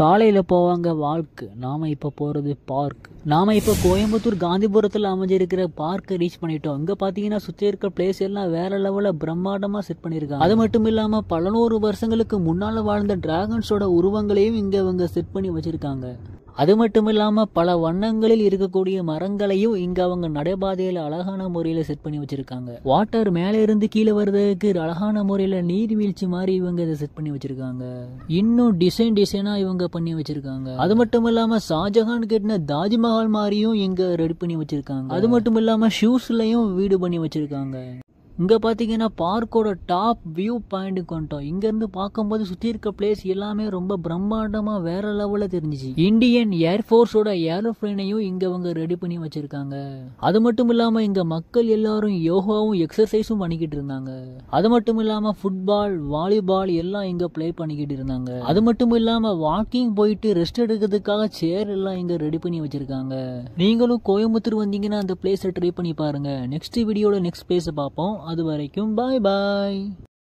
காலையில் போவாங்க வால்க்கு நாம் இப்போ போகிறது பார்க் நாம் இப்போ கோயம்புத்தூர் காந்திபுரத்தில் அமைஞ்சிருக்கிற பார்க்கை ரீச் பண்ணிட்டோம் இங்கே பார்த்தீங்கன்னா சுற்றி இருக்க பிளேஸ் எல்லாம் வேற லெவலில் பிரம்மாண்டமாக செட் பண்ணியிருக்காங்க அது மட்டும் இல்லாமல் பல நூறு வருஷங்களுக்கு முன்னால் வாழ்ந்த டிராகன்ஸோட உருவங்களையும் இங்கே இவங்க செட் பண்ணி வச்சுருக்காங்க அது மட்டும் இல்லாமல் பல வண்ணங்களில் இருக்கக்கூடிய மரங்களையும் இங்கே அவங்க நடைபாதையில் அழகான முறையில் செட் பண்ணி வச்சுருக்காங்க வாட்டர் மேலே இருந்து கீழே வர்றதுக்கு அழகான முறையில் நீர்வீழ்ச்சி மாதிரி இவங்க இதை செட் பண்ணி வச்சுருக்காங்க இன்னும் டிசைன் டிசைனாக இவங்க பண்ணி வச்சுருக்காங்க அது மட்டும் இல்லாமல் ஷாஜஹான் கட்டின தாஜ்மஹால் மாதிரியும் இங்கே ரெடி பண்ணி வச்சுருக்காங்க அது மட்டும் இல்லாமல் ஷூஸ்லையும் வீடு பண்ணி வச்சுருக்காங்க இங்கே பார்த்தீங்கன்னா பார்க்கோட டாப் வியூ பாயிண்ட்டுக்கு வந்துட்டோம் இங்கேருந்து பார்க்கும்போது சுற்றி இருக்க பிளேஸ் எல்லாமே ரொம்ப பிரம்மாண்டமாக வேற லெவலில் தெரிஞ்சிச்சு இந்தியன் ஏர்ஃபோர்ஸோட ஏரோப்ளைனையும் இங்கே அவங்க ரெடி பண்ணி வச்சுருக்காங்க அது மட்டும் இல்லாமல் இங்கே மக்கள் எல்லாரும் யோகாவும் எக்ஸசைஸும் பண்ணிக்கிட்டு இருந்தாங்க அது மட்டும் இல்லாமல் ஃபுட்பால் வாலிபால் எல்லாம் இங்கே ப்ளே பண்ணிக்கிட்டு இருந்தாங்க அது மட்டும் இல்லாமல் வாக்கிங் போயிட்டு ரெஸ்ட் எடுக்கிறதுக்காக சேர் எல்லாம் இங்கே ரெடி பண்ணி வச்சுருக்காங்க நீங்களும் கோயம்புத்தூர் வந்தீங்கன்னா அந்த பிளேஸை ட்ரை பண்ணி பாருங்க நெக்ஸ்ட் வீடியோட நெக்ஸ்ட் பிளேஸை பார்ப்போம் அது வரைக்கும் பாய் பாய்